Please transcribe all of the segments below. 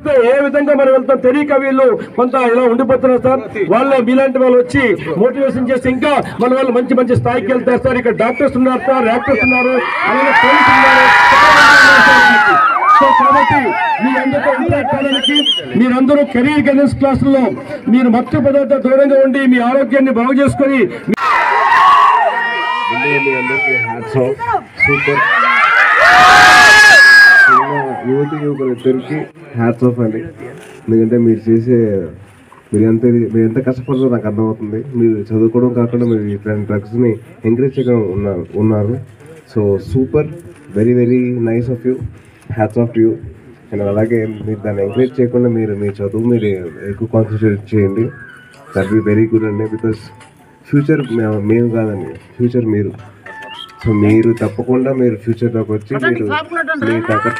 చూస్తే ఏ విధంగా మనం వెళ్తాం తెలియక వీళ్ళు కొంత ఇలా ఉండిపోతున్నారు సార్ వాళ్ళు మీలాంటి వాళ్ళు వచ్చి మోటివేషన్ చేస్తే ఇంకా మన వాళ్ళు మంచి మంచి స్థాయికి వెళ్తారు సార్ ఇక్కడ డాక్టర్స్ ఉన్నారు సార్ యాక్టర్స్ ఉన్నారు అలాగే పోలీసు ఉన్నారు సో కాబట్టి మీ అందరితో ఇంటరాక్ట్ కావడానికి మీరందరూ కెరీర్ గైడెన్స్ క్లాసుల్లో మీరు మత్తు పదార్థ దూరంగా ఉండి మీ ఆరోగ్యాన్ని బాగు చేసుకొని ముందుగా మీ అందరికీ హ్యాట్స్ ఆఫ్ సూపర్ చిన్న యువతి యువకులు ఇద్దరికి హ్యాట్స్ ఆఫ్ అండి ఎందుకంటే మీరు చేసే మీరు ఎంత ఇది- మీరు ఎంత కష్టపడతారో నాకు అర్థమవుతుంది మీరు చదువుకోవడం కాకుండా మీరు ఇట్లాంటి డ్రగ్స్ని ఎంకరేజ్ చేయడం ఉన్నారు ఉన్నారు so super very very nice of you hats off you and అలాగే మీరు దాన్ని ఎంకరేజ్ చేయకుండా మీరు మీ చదువు మీరు ఎక్కువ కాన్సన్ట్రేట్ చేయండి దట్ బి వెరీ గుడ్ అండి బికాస్ ఫ్యూచర్ మేము కాదండి ఫ్యూచర్ మీరు సో మీరు తప్పకుండా మీరు ఫ్యూచర్లోకి వచ్చి మీరు మీ తగ్గ-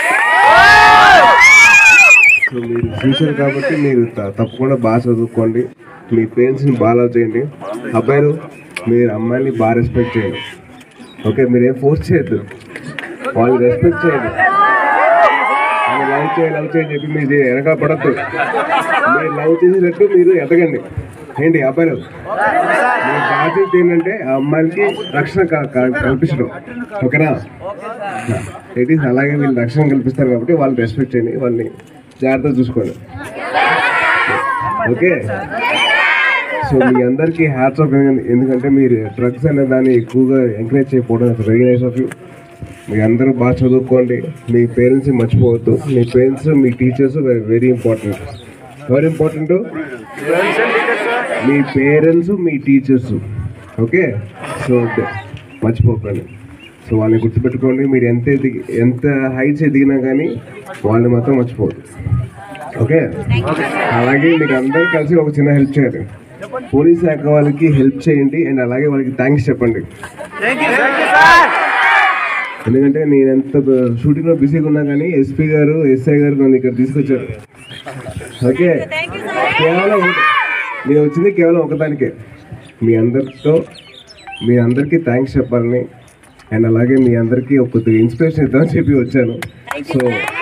సో మీరు ఫ్యూచర్ కాబట్టి మీరు త- తప్పకుండా బాగా చదువుకోండి మీ పేరెంట్స్ని బాగా love చేయండి అబ్బాయిలు మీరు అమ్మాయిని బాగా రెస్పెక్ట్ చేయండి ఓకే మీరేం ఫోర్స్ చేయొద్దు వాళ్ళు రెస్పెక్ట్ చేయండి వాళ్ళు లవ్ చేయాలి లవ్ చేయని చెప్పి మీరు వెనకాల పడద్దు మీరు లవ్ చేసినట్టు మీరు ఎదగండి ఏంటి అబ్బాయిలు మీ బాధ్యత ఏంటంటే ఆ అమ్మాయిలకి రక్షణ క- క- కల్పించడం ఓకేనా ఇట్ ఈస్ అలాగే వీళ్ళు రక్షణ కల్పిస్తారు కాబట్టి వాళ్ళు రెస్పెక్ట్ చేయండి వాళ్ళని జాగ్రత్తగా చూసుకోండి ఓకే సో మీ అందరికీ హ్యాట్స్ ఆఫ్ ఎందుకంటే మీరు డ్రగ్స్ అనే దాన్ని ఎక్కువగా ఎంకరేజ్ చేయకపోవడం వెరీ నైస్ ఆఫ్ యూ మీ అందరూ బాగా చదువుకోండి మీ పేరెంట్స్ని మర్చిపోవద్దు మీ పేరెంట్స్ మీ టీచర్స్ వెరీ ఇంపార్టెంట్ ఎవరు ఇంపార్టెంట్ మీ పేరెంట్స్ మీ టీచర్స్ ఓకే సో మర్చిపోకండి సో వాళ్ళని గుర్తుపెట్టుకోండి మీరు ఎంత ఎదిగి ఎంత హైట్స్ ఎదిగినా కానీ వాళ్ళని మాత్రం మర్చిపోవద్దు ఓకే అలాగే మీరు అందరూ కలిసి ఒక చిన్న హెల్ప్ చేయాలి పోలీస్ శాఖ వాళ్ళకి హెల్ప్ చేయండి అండ్ అలాగే వాళ్ళకి థ్యాంక్స్ చెప్పండి ఎందుకంటే నేను ఎంత షూటింగ్లో బిజీగా ఉన్నా కానీ ఎస్పీ గారు ఎస్ఐ గారు నన్ను ఇక్కడ తీసుకొచ్చారు ఓకే కేవలం ఒకటి- నేను వచ్చింది కేవలం ఒకదానికే మీ అందరితో మీ అందరికీ థ్యాంక్స్ చెప్పాలని అండ్ అలాగే మీ అందరికీ ఒక కొద్దిగా ఇన్స్పిరేషన్ ఇద్దామని చెప్పి వచ్చాను సో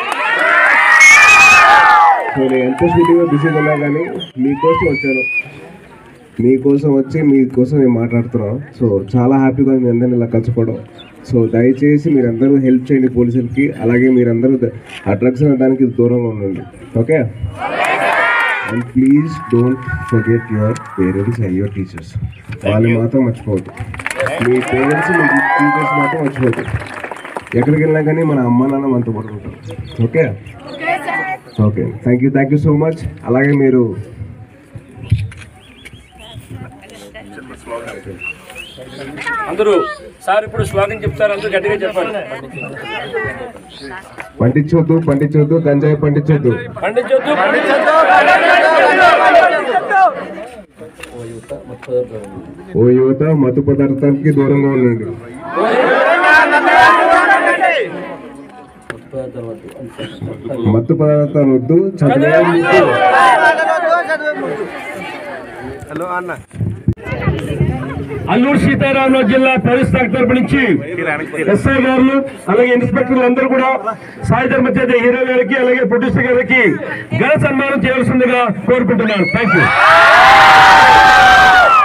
సో నేను ఎంత షూటింగ్లో బిజీగా ఉన్నా కానీ మీకోసం వచ్చాను మీకోసం వచ్చి మీకోసం నేను మాట్లాడుతున్నాను సో చాలా హ్యాపీగా ఉంది మీ అందరిని ఇలా కలుసుకోవడం సో దయచేసి మీరందరూ హెల్ప్ చేయండి పోలీసులకి అలాగే మీరందరూ ద- ఆ డ్రగ్స్ అనే దానికి దూరంగా ఉండండి okay and please don't forget your parents and your teachers వాళ్ళు మాత్రం మర్చిపోవద్దు మీ పేరెంట్స్ మీ టీచర్స్ మాత్రం మర్చిపోవద్దు ఎక్కడికి వెళ్ళినా కానీ మన అమ్మ నాన్న మనతో పాటు ఉంటారు okay okay thank you thank you so much అలాగే మీరు అందరూ సార్ ఇప్పుడు స్వాగతం చెప్తారు అందరూ గట్టిగా చెప్పండి పండించొద్దు పండించొద్దు గంజాయి పండించొద్దు పండించొద్దు ఓ యువత మత్తు పదార్థానికి దూరంగా ఉండండి మత్తు పదార్థాలు వద్దు చదువు అల్లూరు సీతారామరాజు జిల్లా పోలీస్ శాఖ తరపు నుంచి ఎస్ఐ గారు అలాగే ఇన్స్పెక్టర్లు అందరూ కూడా సాయి ధర్మచేత హీరో గారికి అలాగే ప్రొడ్యూసర్ గారికి ఘన సన్మానం చేయవలసిందిగా కోరుకుంటున్నాను థ్యాంక్ యూ